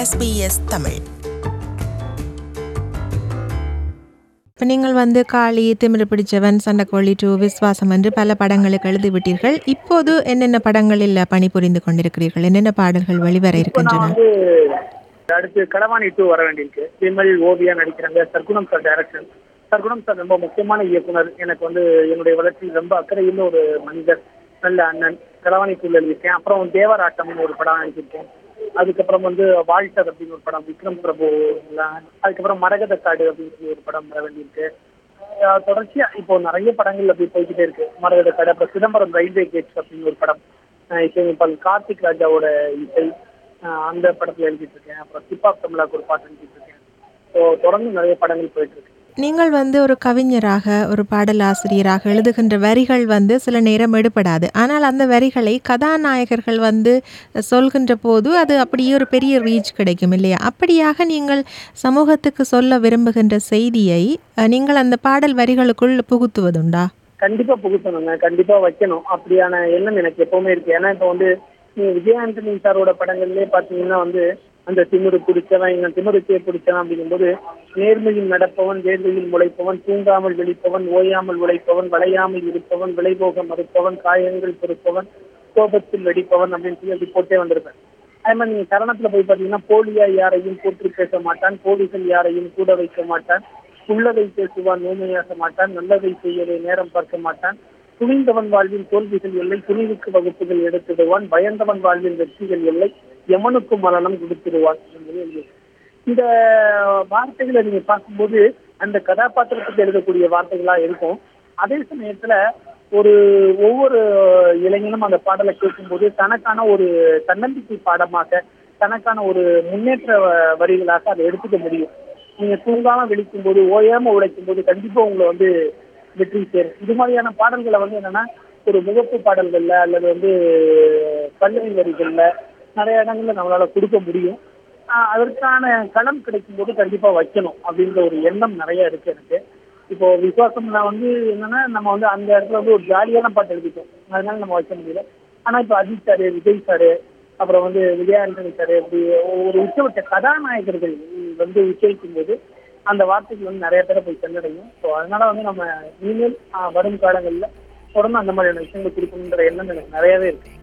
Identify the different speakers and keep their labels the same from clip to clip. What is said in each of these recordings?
Speaker 1: SBS Tamil
Speaker 2: இப்போ நீங்கள் வந்து காளி திமிரு பிடிச்சவன் சண்டைக்கோழி டூ விஸ்வாசம் என்று பல படங்களுக்கு எழுதிவிட்டீர்கள் இப்போது என்னென்ன படங்களில் பணிபுரிந்து கொண்டிருக்கிறீர்கள் என்னென்ன பாடல்கள் வெளிவர
Speaker 3: இப்போ
Speaker 2: இருக்கின்றன
Speaker 3: நான் வந்து அடுத்து களவாணி டூ வர வேண்டியிருக்கு விமல் ஓவியா நடிக்கிறாங்க Sargunam sir direction Sargunam sir ரொம்ப முக்கியமான இயக்குனர் எனக்கு வந்து என்னுடைய வளர்ச்சியில் ரொம்ப அக்கறையுள்ள ஒரு மனிதர் நல்ல அண்ணன் களவாணி டூல எழுதியிருக்கேன் அப்புறம் தேவராட்டம்னு ஒரு படம் எழுதியிருக்கேன் அதுக்கப்புறம் வந்து வாழ்த்தர் அப்படின்னு ஒரு படம் விக்ரம் பிரபு எல்லாம். அதுக்கப்புறம் மரகத காடு அப்படின்னு சொல்லி ஒரு படம் வர வேண்டியிருக்கு அஹ் தொடர்ச்சியா இப்போ நிறைய படங்கள் அப்படி போய்கிட்டே இருக்கு மரகத காடு அப்புறம் சிதம்பரம் ரயில்வே கேட்ஸ் அப்படின்னு ஒரு படம் அஹ் இசையமைப்பாளர் கார்த்திக் ராஜாவோட இசை அஹ் அந்த படத்துல எழுதிட்டு இருக்கேன் அப்புறம் சிப்பாப் தமிழாக்கு ஒரு பாட்டு எழுதிட்டு இருக்கேன் ஸோ தொடர்ந்து நிறைய படங்கள் போயிட்டு இருக்கு
Speaker 2: நீங்கள் வந்து ஒரு கவிஞராக ஒரு பாடல் ஆசிரியராக எழுதுகின்ற வரிகள் வந்து சில நேரம் எடுபடாது ஆனால் அந்த வரிகளை கதாநாயகர்கள் வந்து சொல்கின்ற போது அது அப்படியே ஒரு பெரிய ரீச் கிடைக்கும் இல்லையா அப்படியாக நீங்கள் சமூகத்துக்கு சொல்ல விரும்புகின்ற செய்தியை அஹ், நீங்கள் அந்த பாடல் வரிகளுக்குள் புகுத்துவதுண்டா
Speaker 3: கண்டிப்பா புகுத்தணுங்க கண்டிப்பா வைக்கணும் அப்படியான எண்ணம் எனக்கு எப்பவுமே இருக்கு ஏன்னா இப்போ வந்து நீங்க விஜயாண்டனி சாரோட படங்கள்லயே பாத்தீங்கன்னா வந்து அந்த திமிரு பிடிச்சவன் இவன் திமிருக்கே பிடிச்சவன் அப்படிங்கும்போது நேர்மையில் நடப்பவன் வேர்வையில் முளைப்பவன் தூங்காமல் விழிப்பவன் ஓயாமல் உழைப்பவன் வளையாமல் இருப்பவன் விளைபோக மறுப்பவன் காயங்கள் பொறுப்பவன் கோபத்தில் வெடிப்பவன் அப்படின்னு சொல்லி அப்படி போட்டே வந்திருப்பேன் அதே மாதிரி நீங்க சரணத்துல போய் பாத்தீங்கன்னா போலியா யாரையும் போற்றி பேச மாட்டான் போலிகள் யாரையும் கூட வைக்க மாட்டான் உள்ளதை பேசுவான் ஊமையாக மாட்டான் நல்லதை செய்யவே நேரம் பார்க்க மாட்டான் துணிந்தவன் வாழ்வில் தோல்விகள் இல்லை துணிவுக்கு வகுப்புகள் எடுத்திடுவான் பயந்தவன் வாழ்வில் வெற்றிகள் இல்லை எமனுக்கும் மரணம் கொடுத்திடுவான் என்பது எழுதியிருக்கு. இந்த வார்த்தைகளை நீங்க பார்க்கும்போது அந்த கதாபாத்திரத்துக்கு எழுதக்கூடிய வார்த்தைகளா இருக்கும் அதே சமயத்துல ஒரு ஒவ்வொரு இளைஞனும் அந்த பாடலை கேட்கும்போது தனக்கான ஒரு தன்னம்பிக்கை பாடமாக தனக்கான ஒரு முன்னேற்ற வ- வரிகளாக அதை எடுத்துக்க முடியும் நீங்க தூங்காம விழிக்கும் போது ஓயாம உழைக்கும் போது கண்டிப்பா உங்களை வந்து வெற்றி சேரும் இது மாதிரியான பாடல்களை வந்து என்னன்னா ஒரு முகப்பு பாடல்கள்ல அல்லது வந்து பல்லவி வரிகள்ல நிறைய இடங்கள்ல நம்மளால கொடுக்க முடியும் ஆஹ் அதற்கான களம் கிடைக்கும் போது கண்டிப்பா வைக்கணும் அப்படின்ற ஒரு எண்ணம் நிறைய இருக்கு எனக்கு இப்போ விசுவாசம்ல வந்து என்னன்னா நம்ம வந்து அந்த இடத்துல வந்து ஒரு ஜாலியான பாட்டு எழுதிட்டோம் அதனால நம்ம வைக்க முடியல ஆனா இப்போ அஜித் சாரு விஜய் சாரு அப்புறம் வந்து விஜயாண்டனி சாரு இப்படி ஒரு உச்சவட்ட கதாநாயகர்கள் வந்து உச்சரிக்கும் போது அந்த வார்த்தைகள் வந்து நிறைய பேரை போய் சென்றடையும் ஸோ அதனால வந்து நம்ம இனிமேல் ஆஹ், வரும் காலங்கள்ல தொடர்ந்து அந்த மாதிரியான விஷயங்கள் கொடுக்கணுன்ற எண்ணம் எனக்கு நிறையவே இருக்கு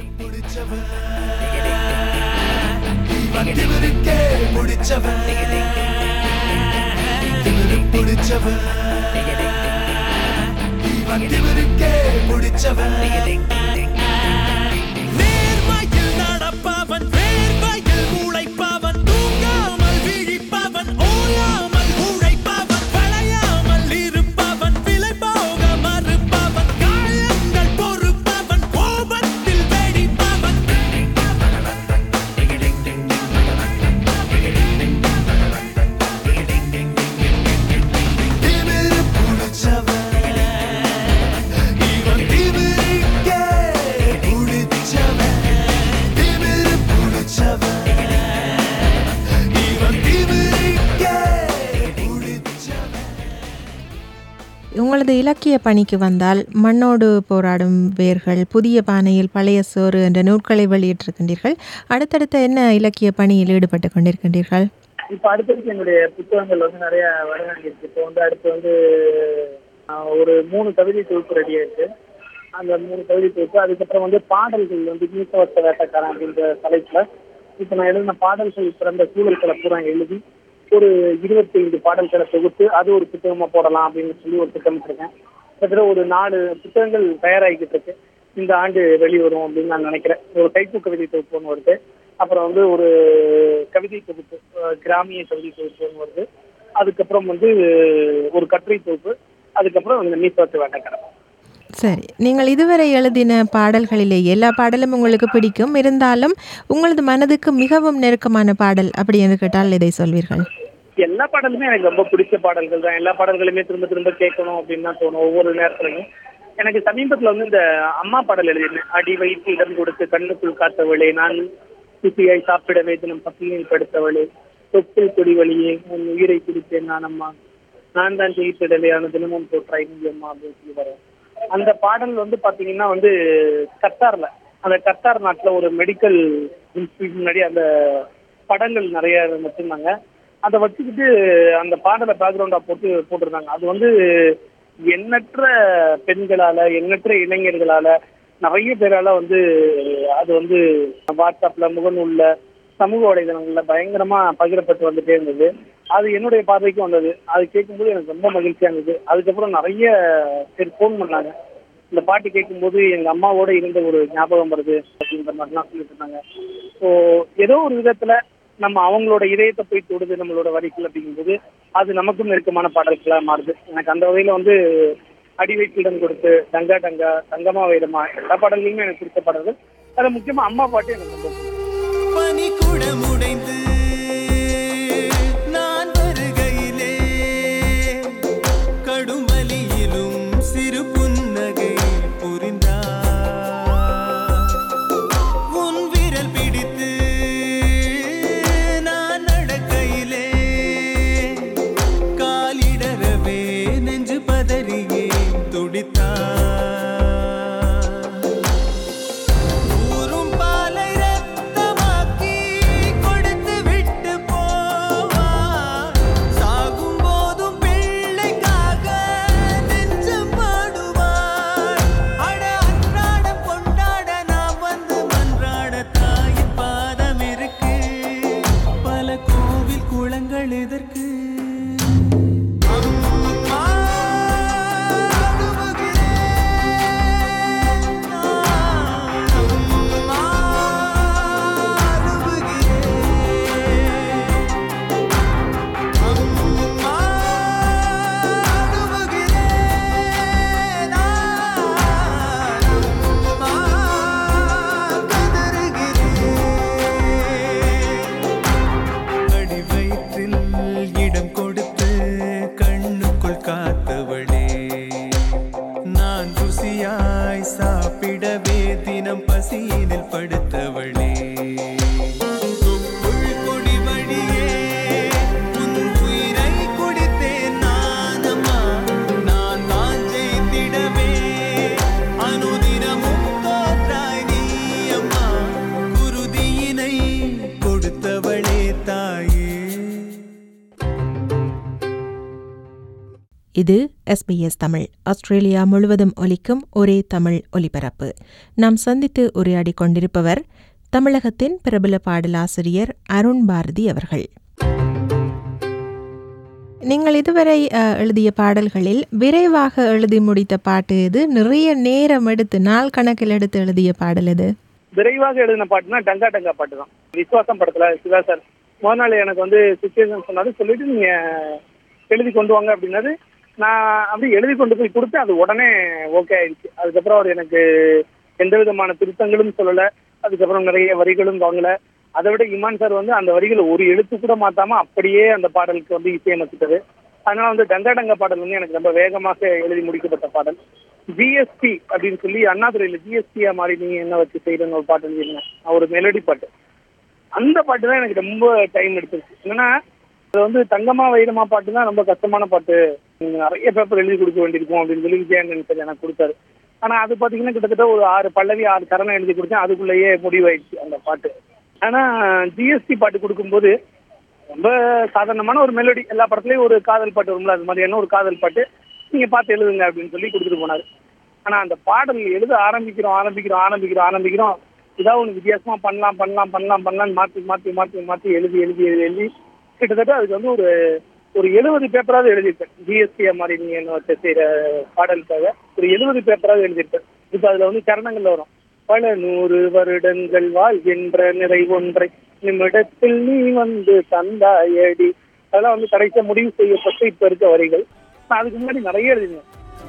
Speaker 4: திமிருக்கே பிடிச்சவன் திமிரு பிடிச்சவன் இவன் திமிருக்கே பிடிச்சவன் நேர்மையில் நடப்பவன் வேர்வையில் உழைப்பவன் தூங்காமல் விழிப்பவன் ஓயாமல் உழைப்பவன் வளையாமல் இருப்பவன் விலை போக மறுப்பவன் காயங்கள் பொறுப்பவன் கோபத்தில் வெடிப்பவன் திமிரு புடிச்சவன் இவன் திமிருக்கே புடிச்சவன் திமிரு புடிச்சவன் இவன் திமிருக்கே புடிச்சவன்
Speaker 2: உங்களது இலக்கிய பணிக்கு வந்தால் மண்ணோடு போராடும் வேர்கள் புதிய பானையில் பழைய சோறு என்ற நூல்களை வெளியிட்டிருக்கின்றீர்கள் அடுத்தடுத்த என்ன இலக்கிய பணியில் ஈடுபட்டு கொண்டிருக்கின்றீர்கள்
Speaker 3: இப்ப அடுத்தடுத்து என்னுடைய புத்தகங்கள் வந்து நிறைய வர வேண்டியிருக்கு இப்போ வந்து அடுத்து வந்து ஆஹ், ஒரு மூணு கவிதை தொகுப்பு ரெடி ஆயிருக்கு அந்த மூணு கவிதை தொகுப்பு அதுக்கப்புறம் வந்து பாடல்கள் வந்து மீசவத்த வேட்டக்காரன் அப்படின்ற தலைப்புல இப்ப நான் எழுதின பாடல்கள் பிறந்த சூழல்களை பூரா எழுதி ஒரு இருபத்தி ஐந்து பாடல்களை தொகுத்து அது ஒரு புத்தகமா போடலாம் அப்படின்னு சொல்லி ஒரு திட்டமிட்டிருக்கேன் கிட்டத்தட்ட ஒரு நாலு புத்தகங்கள் தயாராகிக்கிட்டு இருக்கு இந்த ஆண்டு வெளிவரும் அப்படின்னு நான் நினைக்கிறேன் ஒரு கைப்பு கவிதை தொகுப்பு ஒன்று வருது அப்புறம் வந்து ஒரு கவிதை தொகுப்பு அஹ் கிராமிய கவிதை தொகுப்பு ஒன்று வருது அதுக்கப்புறம் வந்து ஒரு கட்டுரை தொகுப்பு அதுக்கப்புறம் இந்த மீசவத்து வேட்டக்காரன்
Speaker 2: சரி நீங்கள் இதுவரை எழுதின பாடல்களிலே எல்லா பாடலும் உங்களுக்கு பிடிக்கும் இருந்தாலும் உங்களது மனதுக்கு மிகவும் நெருக்கமான பாடல் அப்படி என்று கேட்டால் இதை சொல்வீர்கள்
Speaker 3: எல்லா பாடலுமே எனக்கு ரொம்ப பிடிச்ச பாடல்கள் தான் எல்லா பாடல்களுமே திரும்ப திரும்ப கேட்கணும் அப்படின்னு தான் தோணும் ஒவ்வொரு நேரத்துலையும் எனக்கு சமீபத்துல வந்து இந்த அம்மா பாடல் எழுதியிருந்தேன் அடி வயிற்று இடம் கொடுத்து கண்ணுக்குள் காத்தவளே நான் குசியாய் சாப்பிடவே தினம் பசியில் படுத்தவளே தொப்பில் கொடி வழியே உன் உயிரை குடித்தேன் நான் அம்மா நான் தான் ஜெயித்திடலையான தினமும் தோற்றாய் நீ அம்மா அப்படின்னு சொல்லி வரும் அந்த பாடல் வந்து பாத்தீங்கன்னா வந்து கத்தார்ல அந்த கத்தார் நாட்டுல ஒரு மெடிக்கல் இன்ஸ்டியூட் முன்னாடி அந்த படங்கள் நிறைய வச்சிருந்தாங்க அதை வச்சுக்கிட்டு அந்த பாடலை பேக்ரவுண்டா போட்டு போட்டிருந்தாங்க அது வந்து எண்ணற்ற பெண்களால எண்ணற்ற இளைஞர்களால நிறைய பேரால வந்து அது வந்து வாட்ஸ்அப்ல முகநூல்ல சமூக வலைதளங்கள்ல பயங்கரமா பகிரப்பட்டு வந்துட்டே இருந்தது அது என்னுடைய பார்வைக்கு வந்தது அது கேட்கும்போது எனக்கு ரொம்ப மகிழ்ச்சியா இருந்தது அதுக்கப்புறம் நிறைய பேர் ஃபோன் பண்ணாங்க இந்த பாட்டு கேட்கும்போது எங்க அம்மாவோட இருந்த ஒரு ஞாபகம் வருது அப்படின்ற மாதிரிலாம் சொல்லிட்டு இருந்தாங்க ஸோ ஏதோ ஒரு விதத்துல நம்ம அவங்களோட இதயத்தை போய் தொடுது நம்மளோட வரிகள் அப்படிங்கும்போது அது நமக்கும் நெருக்கமான பாடல்களா மாறுது எனக்கு அந்த வகையில வந்து அடிவைக்கிடம் கொடுத்து டங்கா டங்கா தங்கமா வைரமா எல்லா பாடல்களுமே எனக்கு பிடிச்ச பாடல்கள் அது முக்கியமா அம்மா பாட்டு எனக்கு ரொம்ப பிடிக்கும்.
Speaker 4: பனி குடமுடைந்து நான் வருகையிலே கடும் வலியிலும் சிறு புன்னகை புரிந்தார் உன் விரல் பிடித்து நான் நடக்கையிலே காலிடறவே நெஞ்சு பதறியே துடித்தார் ஊரும் பாலை ரத்தமாக்கி கொடுத்து விட்டு போவார் சாகும் போதும் பிள்ளைக்காக நெஞ்சம் பாடுவார் அட அன்றாடம் கொண்டாட நான் வந்து மன்றாட தாயின் பாதம் இருக்கு பல கோவில் குளங்கள் எதற்கு அம்மா அழுவுகிறேன் நான் அம்மா அழுவுகிறேன் அம்மா அழுவுகிறேன் நான் அம்மா கதறுகிறேன் அடி வயிற்றில் இடம் கொடுத்து கண்ணுக்குள் காத்தவளே நான் ருசியாய் சாப்பிடவே தினம் பசியினில் படுத்தவளே தொப்புள் கொடி வழியே உன் உயிரை குடித்தேன் நானம்மா நான் தான் ஜெயித்திடவே அனுதினமும் தோற்றாய் நீ அம்மா குருதியினை கொடுத்தவளே தாயே
Speaker 2: இது எஸ்பிஎஸ் தமிழ் ஆஸ்திரேலியா முழுவதும் ஒலிக்கும் ஒரே தமிழ் ஒலிபரப்பு நாம் சந்தித்து உரையாடிக் கொண்டிருப்பவர் தமிழகத்தின் பிரபல பாடலாசிரியர் அருண் பாரதி அவர்கள் நீங்கள் இதுவரை அஹ், எழுதிய பாடல்களில் விரைவாக எழுதி முடித்த பாட்டு இது நிறைய நேரம் எடுத்து நாள் கணக்கில் எடுத்து எழுதிய பாடல் இது
Speaker 3: விரைவாக எழுதின பாட்டுனா டங்கா டங்கா பாட்டு தான் விசுவாசம் படத்துல சிவா சார் முதல் நாள் எனக்கு வந்து சுச்சுவேஷன் சொன்னாரு சொல்லிட்டு நீங்க எழுதி கொண்டு வாங்க அப்படின்னாரு நான் அப்படி எழுதி கொண்டு போய் கொடுத்து அது உடனே ஓகே ஆயிடுச்சு அதுக்கப்புறம் அவர் எனக்கு எந்த விதமான திருத்தங்களும் சொல்லல அதுக்கப்புறம் நிறைய வரிகளும் வாங்கல அதை விட இமான் சார் வந்து அந்த வரிகளை ஒரு எழுத்து கூட மாத்தாம அப்படியே அந்த பாடலுக்கு வந்து இசையமைச்சிட்டது அதனால வந்து டங்கா டங்கா பாடல் வந்து எனக்கு ரொம்ப வேகமாக எழுதி முடிக்கப்பட்ட பாடல் ஜிஎஸ்டி அப்படின்னு சொல்லி அண்ணாதுறையில ஜிஎஸ்டியா மாதிரி நீங்க என்ன வச்சு செய்யறன்னு ஒரு பாட்டு எழுதிருந்தேன் ஒரு மெலடி பாட்டு அந்த பாட்டு தான் எனக்கு ரொம்ப டைம் எடுத்துருச்சு என்னன்னா அது வந்து தங்கமா வைரமா பாட்டு தான் ரொம்ப கஷ்டமான பாட்டு நீங்க நிறைய பேப்பர் எழுதி கொடுக்க வேண்டியிருக்கும் அப்படின்னு சொல்லி விஜயாங்கன் சார் எனக்கு கொடுத்தாரு ஆனா அது பாத்தீங்கன்னா கிட்டத்தட்ட ஒரு ஆறு பல்லவி ஆறு கரணம் எழுதி கொடுத்தேன் அதுக்குள்ளேயே முடிவாயிடுச்சு அந்த பாட்டு ஆனா ஜிஎஸ்டி பாட்டு கொடுக்கும்போது ரொம்ப சாதாரணமான ஒரு மெலடி எல்லா படத்துலயும் ஒரு காதல் பாட்டு வரும்ல அது மாதிரியான ஒரு காதல் பாட்டு நீங்க பார்த்து எழுதுங்க அப்படின்னு சொல்லி கொடுத்துட்டு போனாரு ஆனா அந்த பாடல் எழுத ஆரம்பிக்கிறோம் ஆரம்பிக்கிறோம் ஆரம்பிக்கிறோம் ஆரம்பிக்கிறோம் ஏதாவது ஒன்று வித்தியாசமா பண்ணலாம் பண்ணலாம் பண்ணலாம் பண்ணலாம்னு மாத்தி மாத்தி மாத்தி மாத்தி எழுதி எழுதி எழுதி எழுதி கிட்டத்தட்ட அதுக்கு வந்து ஒரு ஒரு எழுபது பேப்பராவது எழுதியிருப்பேன் ஜிஎஸ்டி மாதிரி நீங்க என்ன வச்சு செய்யற பாடலுக்காக ஒரு எழுபது பேப்பராவது எழுதியிருப்பேன் இப்போ அதுல வந்து சரணங்கள் வரும் பல நூறு வருடங்கள் வாழ்கின்ற நிறை ஒன்றை நிமிடத்தில் நீ வந்து தந்தாயடி அதெல்லாம் வந்து கடைசியா முடிவு செய்யப்பட்டு இப்ப இருக்க வரிகள் நான் அதுக்கு முன்னாடி நிறைய எழுதினேன்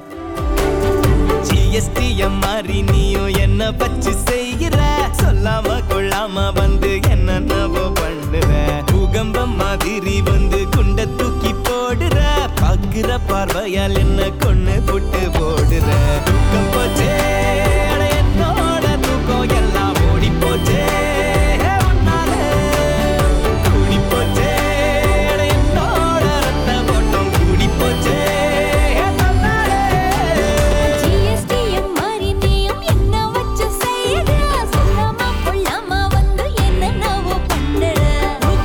Speaker 4: ஜிஎஸ்டி மாறி நீயும் என்ன வச்சு செய்கிற சொல்லாம கொள்ளாம வந்து என்னென்னவோ பண்ணுற பூகம்பம் மாதிரி வந்து குண்ட தூக்கி போடுற பாக்குற பார்வையால் என்ன கொன்னு புட்டு போடுற தூக்கம் போச்சே அட என்னோட தூக்கம் எல்லாம் ஓடி போச்சே உன்னால கூடி போச்சே அட என்னோட ரத்த ஓட்டம் கூடி போச்சே தன்னாலே
Speaker 1: ஜிஎஸ்டிஎம் மாறி நீயும் என்ன வச்சு செய்யற சொல்லாம கொள்ளாம வந்து என்னென்னவோ பண்ணுற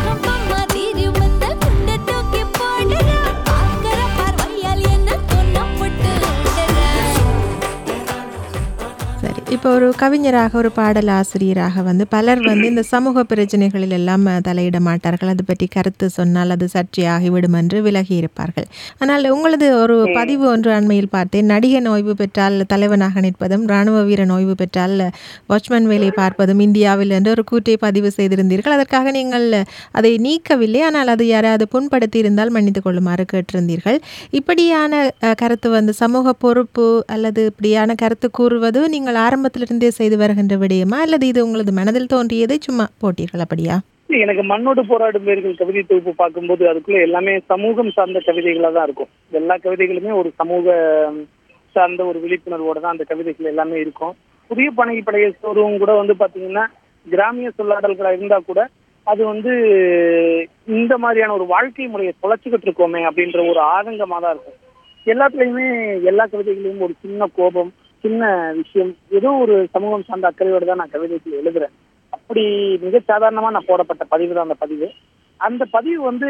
Speaker 2: ஒரு கவிஞராக ஒரு பாடல் ஆசிரியராக வந்து பலர் வந்து இந்த சமூக பிரச்சனைகளில் எல்லாம் அஹ், தலையிட மாட்டார்கள் அது பற்றி கருத்து சொன்னால் அது சர்ச்சையாகிவிடும் என்று விலகி இருப்பார்கள் ஆனால் உங்களது ஒரு பதிவு ஒன்று அண்மையில் பார்த்தேன் நடிகன் ஓய்வு பெற்றால் தலைவனாக நிற்பதும் இராணுவ வீரன் ஓய்வு பெற்றால் வாட்ச்மேன் வேலை பார்ப்பதும் இந்தியாவில் என்று ஒரு கூற்றை பதிவு செய்திருந்தீர்கள் அதற்காக நீங்கள் அதை நீக்கவில்லை ஆனால் அது யாராவது புண்படுத்தி இருந்தால் மன்னித்துக் கொள்ளுமாறு கேட்டிருந்தீர்கள் இப்படியான அஹ், கருத்து வந்து சமூக பொறுப்பு அல்லது இப்படியான கருத்து கூறுவது நீங்கள் ஆரம்பத்திலிருந்தே செய்து வருகின்ற விடயமா அல்லது இது உங்களது மனதில் தோன்றியதை சும்மா போட்டீர்கள் அப்படியா
Speaker 3: எனக்கு மண்ணோடு போராடும் பேர்கள் கவிதை தொகுப்பு பார்க்கும்போது அதுக்குள்ள எல்லாமே சமூகம் சார்ந்த கவிதைகளா தான் இருக்கும் எல்லா கவிதைகளுமே ஒரு சமூக சார்ந்த ஒரு விழிப்புணர்வோட தான் அந்த கவிதைகள் எல்லாமே இருக்கும் புதிய பணகி படைய சோறும் கூட வந்து பாத்தீங்கன்னா கிராமிய சொல்லாடல்களா இருந்தா கூட அது வந்து இந்த மாதிரியான ஒரு வாழ்க்கை முறையை தொலைச்சிக்கிட்டு இருக்கோமே அப்படின்ற ஒரு ஆதங்கமா தான் இருக்கும் எல்லாத்துலயுமே எல்லா கவிதைகளையும் ஒரு சின்ன கோபம் சின்ன விஷயம் ஏதோ ஒரு சமூகம் சார்ந்த அக்கறையோட தான் நான் கவிதைகள் எழுதுறேன் அப்படி மிக சாதாரணமா நான் போடப்பட்ட பதிவு தான் அந்த பதிவு அந்த பதிவு வந்து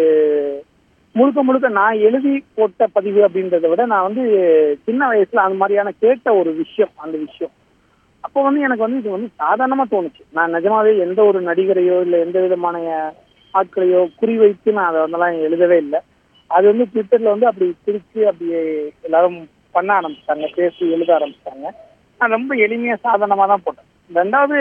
Speaker 3: முழுக்க முழுக்க நான் எழுதி போட்ட பதிவு அப்படின்றத விட நான் வந்து சின்ன வயசுல அந்த மாதிரியான கேட்ட ஒரு விஷயம் அந்த விஷயம் அப்போ வந்து எனக்கு வந்து இது வந்து சாதாரணமா தோணுச்சு நான் நிஜமாவே எந்த ஒரு நடிகரையோ இல்லை எந்த விதமான ஆட்களையோ குறிவைத்து நான் அதை வந்தெல்லாம் எழுதவே இல்லை அது வந்து ட்விட்டர்ல வந்து அப்படி பிரிச்சு அப்படியே எல்லாரும் பண்ண ஆரம்பிச்சிட்டாங்க பேசி எழுத ஆரம்பிச்சிட்டாங்க நான் ரொம்ப எளிமையா சாதாரணமா தான் போட்டேன் ரெண்டாவது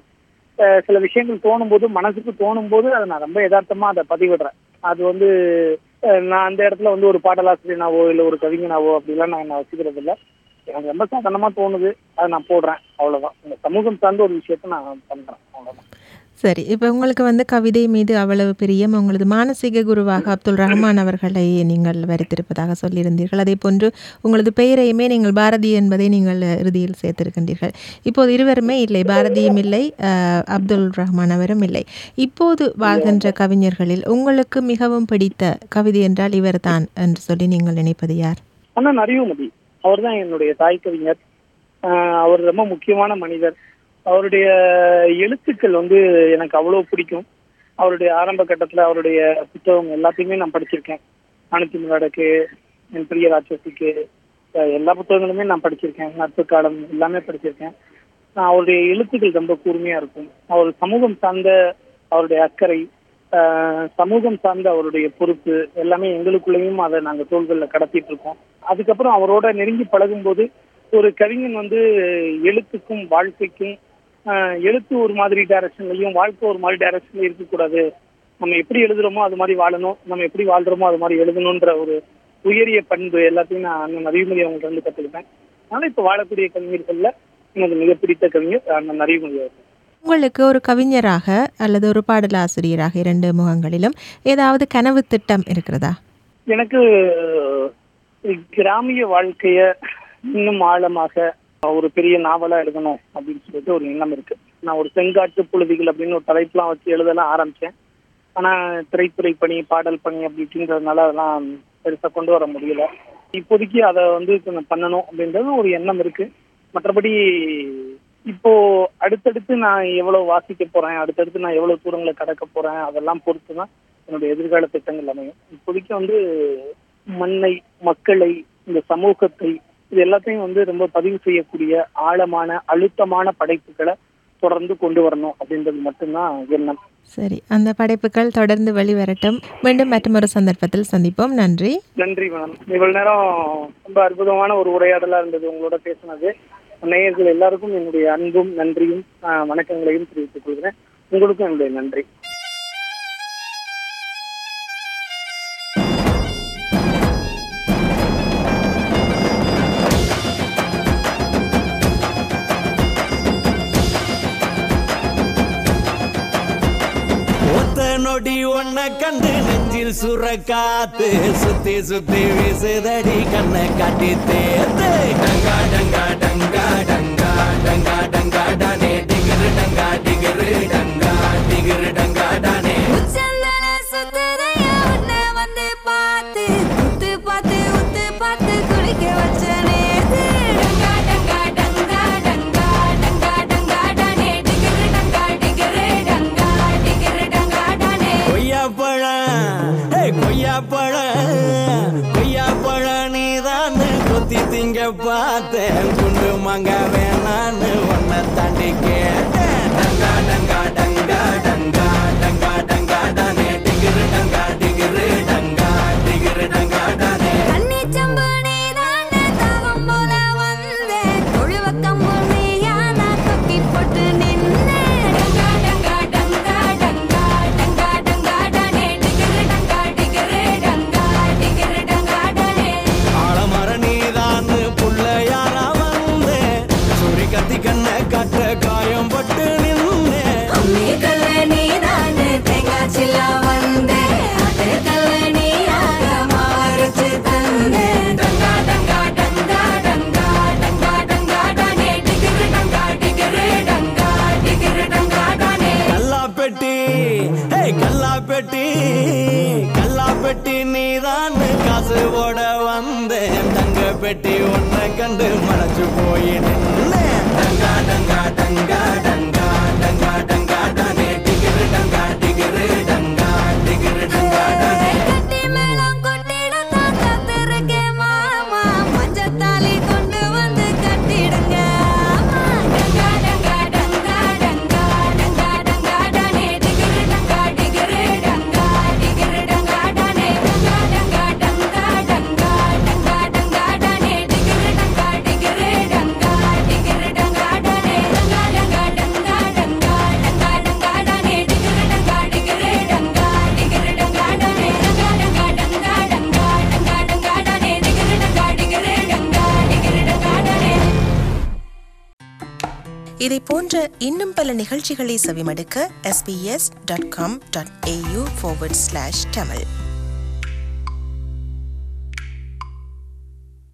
Speaker 3: அஹ், சில விஷயங்கள் தோணும் போது மனசுக்கு தோணும் போது அதை நான் ரொம்ப யதார்த்தமா அதை பதிவிடுறேன் அது வந்து அஹ், நான் அந்த இடத்துல வந்து ஒரு பாடலாசிரியனாவோ இல்லை ஒரு கவிஞனாவோ அப்படிலாம் நான் என்ன வச்சுக்கிறது இல்லை எனக்கு ரொம்ப சாதாரணமா தோணுது அதை நான் போடுறேன் அவ்வளவுதான் இந்த சமூகம் சார்ந்த ஒரு விஷயத்த நான் பண்றேன் அவ்வளவுதான்
Speaker 2: சரி இப்போ உங்களுக்கு வந்து கவிதை மீது அவ்வளவு பிரியம் உங்களது மானசீக குருவாக அப்துல் ரஹ்மான் அவர்களை நீங்கள் வரித்திருப்பதாக சொல்லியிருந்தீர்கள் அதே போன்று உங்களது பெயரையுமே நீங்கள் பாரதி என்பதை நீங்கள் இறுதியில் சேர்த்திருக்கின்றீர்கள் இப்போது இருவருமே இல்லை பாரதியும் இல்லை அஹ், அப்துல் ரஹ்மான் அவரும் இல்லை இப்போது வாழ்கின்ற கவிஞர்களில் உங்களுக்கு மிகவும் பிடித்த கவிதை என்றால் இவர்தான் என்று சொல்லி நீங்கள் நினைப்பது யார்
Speaker 3: அண்ணன் அறிவுமதி அவர் தான் என்னுடைய தாய் கவிஞர் ஆஹ் அவர் ரொம்ப முக்கியமான மனிதர் அவருடைய எழுத்துக்கள் வந்து எனக்கு அவ்வளவு பிடிக்கும் அவருடைய ஆரம்ப கட்டத்துல அவருடைய புத்தகம் எல்லாத்தையுமே நான் படிச்சிருக்கேன் அனைத்து நடக்கு என் பிரிய ராட்சசிக்கு அஹ் எல்லா புத்தகங்களுமே நான் படிச்சிருக்கேன் நட்பு காலம் எல்லாமே படிச்சிருக்கேன் ஆஹ் அவருடைய எழுத்துக்கள் ரொம்ப கூர்மையா இருக்கும் அவர் சமூகம் சார்ந்த அவருடைய அக்கறை ஆஹ் சமூகம் சார்ந்த அவருடைய பொறுப்பு எல்லாமே எங்களுக்குள்ளேயும் அதை நாங்க தோள்களில் கடத்திட்டு இருக்கோம் அதுக்கப்புறம் அவரோட நெருங்கி பழகும்போது ஒரு கவிஞன் வந்து எழுத்துக்கும் வாழ்க்கைக்கும் ஆஹ் எழுத்து ஒரு மாதிரி டைரக்ஷன்லையும் வாழ்க்கை ஒரு மாதிரி டைரக்ஷன்ல இருக்கக்கூடாது நம்ம எப்படி எழுதுறோமோ அது மாதிரி வாழணும் நம்ம எப்படி வாழ்றோமோ அது மாதிரி எழுதணுன்ற ஒரு உயரிய பண்பு எல்லாத்தையும் நான் அண்ணன் அறிவுமதி அவங்கள்ட்ட இருந்து கத்துக்கிட்டேன் அதனால இப்ப வாழக்கூடிய கவிஞர்கள்ல எனக்கு மிக பிடித்த கவிஞர் அண்ணன் அறிவுமதி அவர்கள்
Speaker 2: உங்களுக்கு ஒரு கவிஞராக அல்லது ஒரு பாடலாசிரியராக இரண்டு முகங்களிலும் ஏதாவது கனவு திட்டம் இருக்கிறதா
Speaker 3: எனக்கு அஹ், கிராமிய வாழ்க்கைய இன்னும் ஆழமாக ஒரு பெரிய நாவலா எழுதணும் அப்படின்னு சொல்லிட்டு ஒரு எண்ணம் இருக்கு நான் ஒரு செங்காட்டு புழுதிகள் அப்படின்னு ஒரு தலைப்புலாம் வச்சு எழுதலாம் ஆரம்பிச்சேன் ஆனா திரைத்துறை பணி பாடல் பணி அப்படி இப்படின்றதுனால அதெல்லாம் பெருசா கொண்டு வர முடியல இப்போதைக்கு அதை வந்து கொஞ்சம் பண்ணணும் அப்படின்றது ஒரு எண்ணம் இருக்கு மற்றபடி இப்போ அடுத்தடுத்து நான் எவ்வளவு வாசிக்க போறேன் அடுத்தடுத்து நான் எவ்வளவு தூரங்களை கடக்க போறேன் அதெல்லாம் பொறுத்து தான் என்னுடைய எதிர்கால திட்டங்கள் அமையும் இப்போதைக்கு வந்து மண்ணை மக்களை இந்த சமூகத்தை இது எல்லாத்தையும் வந்து ரொம்ப பதிவு செய்யக்கூடிய ஆழமான அழுத்தமான படைப்புகளை தொடர்ந்து கொண்டு வரணும் அப்படின்றது மட்டும்தான் எண்ணம்
Speaker 2: சரி அந்த படைப்புகள் தொடர்ந்து வெளிவரட்டும் மீண்டும் மற்றொரு சந்தர்ப்பத்தில் சந்திப்போம் நன்றி
Speaker 3: நன்றி மேடம் இவ்வளவு நேரம் ரொம்ப அற்புதமான ஒரு உரையாடலா இருந்தது உங்களோட பேசினது நேயர்கள் எல்லாருக்கும் என்னுடைய அன்பும் நன்றியும் ஆஹ், வணக்கங்களையும் தெரிவித்துக் கொள்கிறேன் உங்களுக்கும் என்னுடைய நன்றி
Speaker 4: ஒத்த நொடி ஒன்ன கண்டு நெஞ்சில் சுர காத்து சுத்தி சுத்தி வீசுதடி கண்ணை காட்டி தேத்து டங்கா டங்கா டங்கா டங்கா டங்கா டங்கா டானே டிகிரு டங்கா டிகிரு டங்கா டிகிரு டங்கா டானே
Speaker 1: உச்சந்தல சுத்தரையா உன்னை வந்து பார்த்து உத்து பார்த்து உத்து பார்த்து குளிக்க வச்ச நேத்து டங்கா டங்கா டங்கா டங்கா டங்கா டங்கா டானே டிகிரு டங்கா டிகிரு டங்கா டிகிரு டங்கா டானே
Speaker 4: கொய்யா பழம் ஏய் கொய்யா பழம் கொய்யா பழம் நீதான் கொத்தி திங்க பார்த்தேன் குண்டு மங்க வேணான்னு உன்னை தாண்டி கேட்டேன் டங்கா டங்கா டங்கா டங்கா டங்கா டங்கா டானே டிகிரு டங்கா டிகிரு டங்கா டிகிரு டங்கா டானே
Speaker 1: தண்ணி சம்பு நீதானே தாகம் போல வந்தேன். தொழுவ கம்பு நீயா நான் தொக்கி போட்டு நின்னேன். டங்கா, டங்கா, டங்கா, டங்கா, டங்கா, டங்கா, டானே. டிகிரு டங்கா, டிகிரு டங்கா, டிகிரு டங்கா, டானே.
Speaker 4: ஆலமர நீதான்னு புள்ளையாரா வந்தேன் சுரி கத்தி கண்ணை காட்ட காயம் பட்டு நின்னேன்
Speaker 1: அம்மி கல்லு நீதானே தேங்காய் சில்லா வந்தேன். அதே கல்லு நீயாக மாறுச்சு தந்தேன். டங்கா, டங்கா, டங்கா, டங்கா, டங்கா, டங்கா, டானே. டிகிரு டங்கா, டிகிரு டங்கா, டிகிரு டங்கா, டானே.
Speaker 4: கல்லா பெட்டி ஏய் கல்லா பெட்டி கல்லா பெட்டி நீதான்னு காசு போட வந்தேன் தங்க பெட்டி உன்னை கண்டு மறைச்சு போய் நின்னேன் டங்கா டங்கா டங்கா டங்கா டங்கா டங்கா டானே டிகிரு டங்கா டிகிரு டங்கா டிகிரு டங்கா டானே
Speaker 1: கட்டி மேளம் கொட்டிடத்தான் காத்திருக்கேன் மாமா. மஞ்சத்தாலி கொண்டு வந்து கட்டிடுங்க ஆமா. டங்கா, டங்கா, டங்கா, டங்கா, டங்கா, டங்கா, டானே. டிகிரு டங்கா, டிகிரு டங்கா, டிகிரு டங்கா, டானே. டங்கா, டங்கா, டங்கா, டங்கா, டங்கா, டங்கா, டானே. டிகிரு டங்கா, டிகிரு டங்கா, டிகிரு டங்கா, டானே. டங்கா, டங்கா, டங்கா, டங்கா, டங்கா, டங்கா, டானே. டிகிரு டங்கா, டிகிரு டங்கா, டிகிரு டங்கா, டானே. டங்கா, டங்கா, டங்கா, டங்கா, டங்கா, டங்கா, டானே. டிகிரு டங்கா, டிகிரு டங்கா, டிகிரு டங்கா, டானே.
Speaker 5: இதை போன்ற இன்னும் பல நிகழ்ச்சிகளை செவிமடுக்க sbs.com.au forward slash tamil